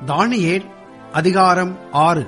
தானியேல் அதிகாரம் ஆறு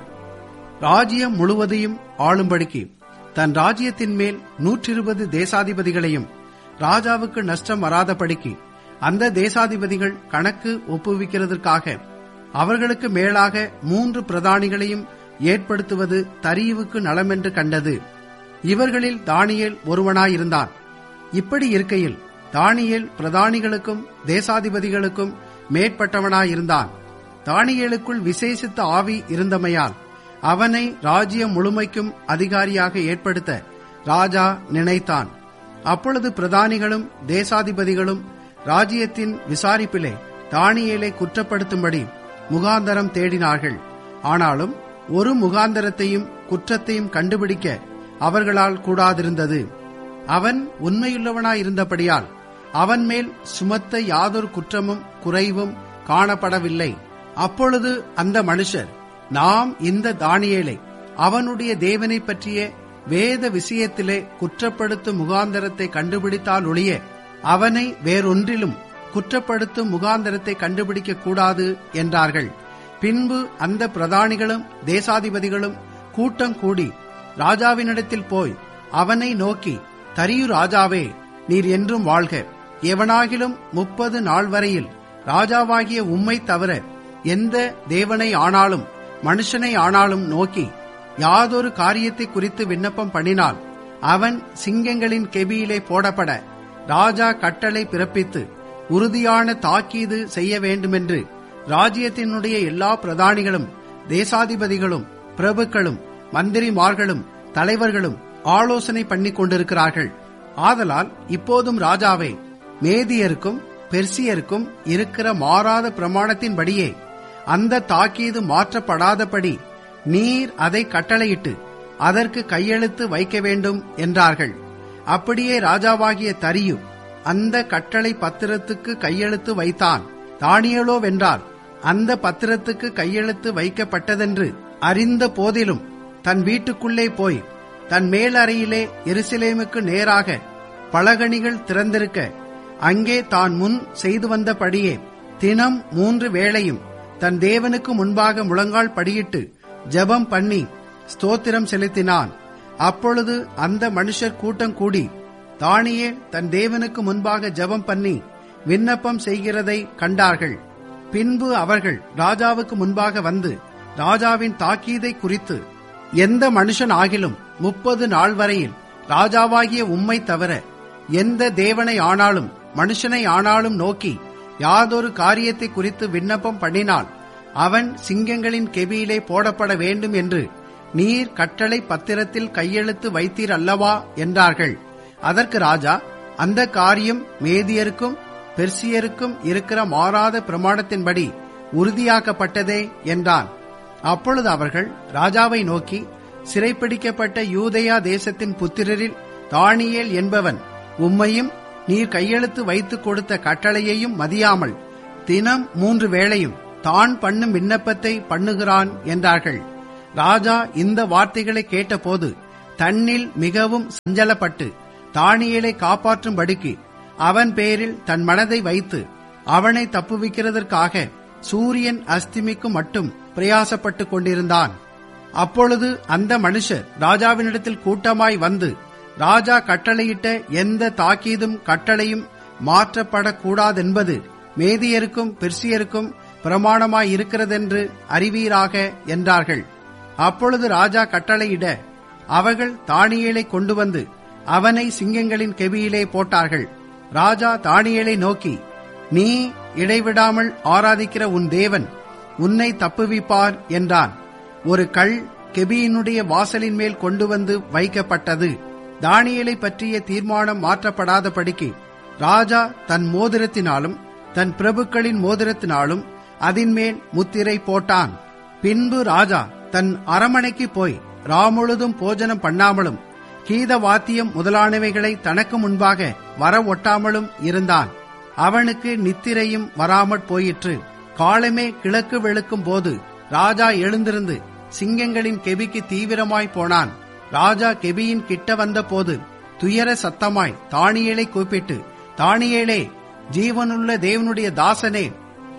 ராஜ்யம் முழுவதையும் ஆளும்படிக்கு தன் ராஜ்யத்தின் மேல் நூற்றிருபது தேசாதிபதிகளையும் ராஜாவுக்கு நஷ்டம் வராதபடிக்கு அந்த தேசாதிபதிகள் கணக்கு ஒப்புவிக்கிறதற்காக அவர்களுக்கு மேலாக மூன்று பிரதானிகளையும் ஏற்படுத்துவது தரியுவுக்கு நலமென்று கண்டது இவர்களில் தானியேல் ஒருவனாயிருந்தான் இப்படி இருக்கையில் தானியேல் பிரதானிகளுக்கும் தேசாதிபதிகளுக்கும் மேற்பட்டவனாயிருந்தான் தானியேலுக்குள் விசேஷித்த ஆவி இருந்தமையால் அவனை ராஜ்யம் முழுமைக்கும் அதிகாரியாக ஏற்படுத்த ராஜா நினைத்தான் அப்பொழுது பிரதானிகளும் தேசாதிபதிகளும் ராஜ்யத்தின் விசாரிப்பிலே தானியேலை குற்றப்படுத்தும்படி முகாந்தரம் தேடினார்கள் ஆனாலும் ஒரு முகாந்தரத்தையும் குற்றத்தையும் கண்டுபிடிக்க அவர்களால் கூடாதிருந்தது அவன் உண்மையுள்ளவனாயிருந்தபடியால் அவன் மேல் சுமத்த யாதொரு குற்றமும் குறைவும் காணப்படவில்லை அப்பொழுது அந்த மனுஷர் நாம் இந்த தானியேலை அவனுடைய தேவனை பற்றிய வேத விஷயத்திலே குற்றப்படுத்தும் முகாந்தரத்தை கண்டுபிடித்தால் ஒழிய அவனை வேறொன்றிலும் குற்றப்படுத்தும் முகாந்தரத்தை கண்டுபிடிக்க கூடாது என்றார்கள் பின்பு அந்த பிரதானிகளும் தேசாதிபதிகளும் கூட்டம் கூடி ராஜாவினிடத்தில் போய் அவனை நோக்கி தரியு ராஜாவே நீர் என்றும் வாழ்க எவனாகிலும் முப்பது நாள் வரையில் ராஜாவாகிய உம்மை தவிர எந்த தேவனை ஆனாலும் மனுஷனை ஆனாலும் நோக்கி யாதொரு காரியத்தை குறித்து விண்ணப்பம் பண்ணினால் அவன் சிங்கங்களின் கெபியிலே போடப்பட ராஜா கட்டளை பிறப்பித்து உறுதியான தாக்கீது செய்ய வேண்டுமென்று ராஜ்யத்தினுடைய எல்லா பிரதானிகளும் தேசாதிபதிகளும் பிரபுக்களும் மந்திரிமார்களும் தலைவர்களும் ஆலோசனை பண்ணி கொண்டிருக்கிறார்கள் ஆதலால் இப்போதும் ராஜாவே மேதியருக்கும் பெர்சியருக்கும் இருக்கிற மாறாத பிரமாணத்தின்படியே அந்த தாக்கீது மாற்றப்படாதபடி நீர் அதை கட்டளையிட்டு அதற்கு கையெழுத்து வைக்க வேண்டும் என்றார்கள் அப்படியே ராஜாவாகிய தரியு அந்த கட்டளை பத்திரத்துக்கு கையெழுத்து வைத்தான் தானியலோ வென்றால் அந்த பத்திரத்துக்கு கையெழுத்து வைக்கப்பட்டதென்று அறிந்த போதிலும் தன் வீட்டுக்குள்ளே போய் தன் மேலறையிலே எருசலேமுக்கு நேராக பலகணிகள் திறந்திருக்க அங்கே தான் முன் செய்து வந்தபடியே தினம் மூன்று வேளையும் தன் தேவனுக்கு முன்பாக முழங்கால் படியிட்டு ஜெபம் பண்ணி ஸ்தோத்திரம் செலுத்தினான் அப்பொழுது அந்த மனுஷர் கூட்டம் கூடி தானியே தன் தேவனுக்கு முன்பாக ஜெபம் பண்ணி விண்ணப்பம் செய்கிறதை கண்டார்கள் பின்பு அவர்கள் ராஜாவுக்கு முன்பாக வந்து ராஜாவின் தாக்கீதை குறித்து எந்த மனுஷன் ஆகிலும் முப்பது நாள் வரையில் ராஜாவாகிய உம்மை தவிர எந்த தேவனை ஆனாலும் மனுஷனை ஆனாலும் நோக்கி யாதொரு காரியத்தை குறித்து விண்ணப்பம் பண்ணினால் அவன் சிங்கங்களின் கெபியிலே போடப்பட வேண்டும் என்று நீர் கட்டளை பத்திரத்தில் கையெழுத்து வைத்தீர் அல்லவா என்றார்கள் அதற்கு ராஜா அந்த காரியம் மேதியருக்கும் பெர்சியருக்கும் இருக்கிற மாறாத பிரமாணத்தின்படி உறுதியாக்கப்பட்டதே என்றான் அப்பொழுது அவர்கள் ராஜாவை நோக்கி சிறைப்பிடிக்கப்பட்ட யூதயா தேசத்தின் புத்திரரில் தானியேல் என்பவன் உம்மையும் நீர் கையெழுத்து வைத்துக் கொடுத்த கட்டளையையும் மதியாமல் தினம் மூன்று வேளையும் தான் பண்ணும் விண்ணப்பத்தை பண்ணுகிறான் என்றார்கள் ராஜா இந்த வார்த்தைகளை கேட்டபோது தன்னில் மிகவும் சஞ்சலப்பட்டு தானியலை காப்பாற்றும்படிக்கு அவன் பேரில் தன் மனதை வைத்து அவனை தப்புவிக்கிறதற்காக சூரியன் அஸ்திமிக்கும் மட்டும் பிரயாசப்பட்டுக் கொண்டிருந்தான் அப்பொழுது அந்த மனுஷர் ராஜாவினிடத்தில் கூட்டமாய் வந்து ராஜா கட்டளையிட்ட எந்த தாக்கீதும் கட்டளையும் மாற்றப்படக்கூடாதென்பது மேதியருக்கும் பெர்சியருக்கும் பிரமாணமாயிருக்கிறதென்று அறிவீராக என்றார்கள் அப்பொழுது ராஜா கட்டளையிட அவர்கள் தானியலை கொண்டு வந்து அவனை சிங்கங்களின் கெபியிலே போட்டார்கள் ராஜா தானியலை நோக்கி நீ இடைவிடாமல் ஆராதிக்கிற உன் தேவன் உன்னை தப்புவிப்பார் என்றான் ஒரு கல் கெபியினுடைய வாசலின் மேல் கொண்டு வந்து வைக்கப்பட்டது தானியலை பற்றிய தீர்மானம் மாற்றப்படாதபடிக்கு ராஜா தன் மோதிரத்தினாலும் தன் பிரபுக்களின் மோதிரத்தினாலும் அதின்மேல் முத்திரை போட்டான் பின்பு ராஜா தன் அரமனைக்கு போய் ராமுழுதும் போஜனம் பண்ணாமலும் கீத வாத்தியம் முதலானவைகளை தனக்கு முன்பாக வர ஒட்டாமலும் இருந்தான் அவனுக்கு நித்திரையும் வராமற் போயிற்று காலமே கிழக்கு வெளுக்கும் போது ராஜா எழுந்திருந்து சிங்கங்களின் கெபிக்கு தீவிரமாய் போனான் ராஜா கெபியின் கிட்ட வந்த போது துயர சத்தமாய் தானியேலை கூப்பிட்டு தானியேலே ஜீவனுள்ள தேவனுடைய தாசனே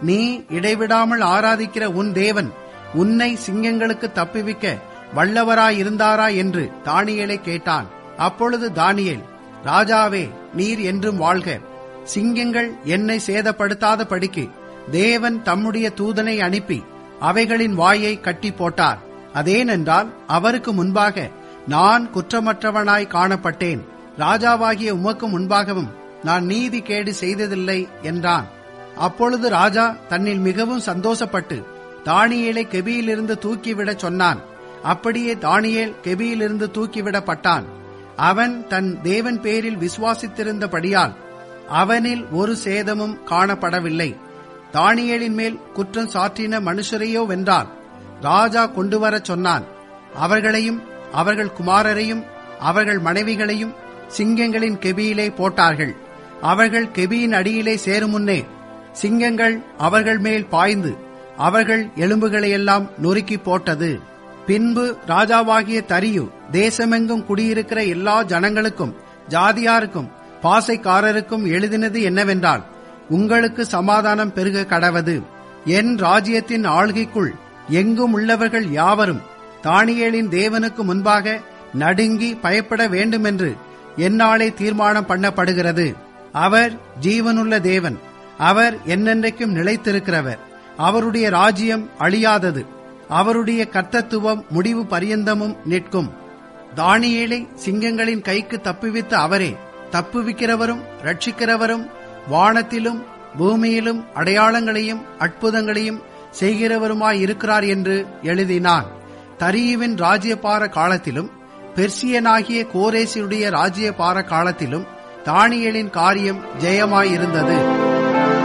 நீ இடைவிடாமல் ஆராதிக்கிற உன் தேவன் உன்னை சிங்கங்களுக்கு தப்புவிக்க வல்லவராயிருந்தாரா என்று தானியேலை கேட்டான் அப்பொழுது தானியேல் ராஜாவே நீர் என்றும் வாழ்க சிங்கங்கள் என்னை சேதப்படுத்தாத படிக்கு தேவன் தம்முடைய தூதனை அனுப்பி அவைகளின் வாயை கட்டி போட்டார் அதேனென்றால் அவருக்கு முன்பாக நான் குற்றமற்றவனாய் காணப்பட்டேன் ராஜாவாகிய உமக்கு முன்பாகவும் நான் நீதி கேடு செய்ததில்லை என்றான் அப்பொழுது ராஜா தன்னில் மிகவும் சந்தோஷப்பட்டு தானியேலை கெபியிலிருந்து தூக்கிவிடச் சொன்னான் அப்படியே தானியேல் கெபியிலிருந்து தூக்கிவிடப்பட்டான் அவன் தன் தேவன் பேரில் விசுவாசித்திருந்தபடியால் அவனில் ஒரு சேதமும் காணப்படவில்லை தானியேலின் மேல் குற்றம் சாற்றின மனுஷரையோ வென்றால் ராஜா கொண்டு வரச் சொன்னான் அவர்களையும் அவர்கள் குமாரரையும் அவர்கள் மனைவிகளையும் சிங்கங்களின் கெபியிலே போட்டார்கள் அவர்கள் கெபியின் அடியிலே சேரும் முன்னே சிங்கங்கள் அவர்கள் மேல் பாய்ந்து அவர்கள் எலும்புகளையெல்லாம் நொறுக்கி போட்டது பின்பு ராஜாவாகிய தரியு தேசமெங்கும் குடியிருக்கிற எல்லா ஜனங்களுக்கும் ஜாதியாருக்கும் பாசைக்காரருக்கும் எழுதினது என்னவென்றால் உங்களுக்கு சமாதானம் பெருக கடவது என் ராஜ்யத்தின் ஆள்கைக்குள் எங்கும் உள்ளவர்கள் யாவரும் தானியேலின் தேவனுக்கு முன்பாக நடுங்கி பயப்பட வேண்டுமென்று என்னாலே தீர்மானம் பண்ணப்படுகிறது அவர் ஜீவனுள்ள தேவன் அவர் என்னென்றைக்கும் நிலைத்திருக்கிறவர் அவருடைய ராஜ்யம் அழியாதது அவருடைய கர்த்தத்துவம் முடிவு பரியந்தமும் நிற்கும் தானியேலை சிங்கங்களின் கைக்கு தப்புவித்த அவரே தப்புவிக்கிறவரும் ரட்சிக்கிறவரும் வானத்திலும் பூமியிலும் அடையாளங்களையும் அற்புதங்களையும் செய்கிறவருமாயிருக்கிறார் என்று எழுதினான் தரியுவின் ராஜ்யபார காலத்திலும் பெர்சியனாகிய கோரேசியுடைய ராஜ்யபார காலத்திலும் தானியலின் காரியம் ஜெயமாயிருந்தது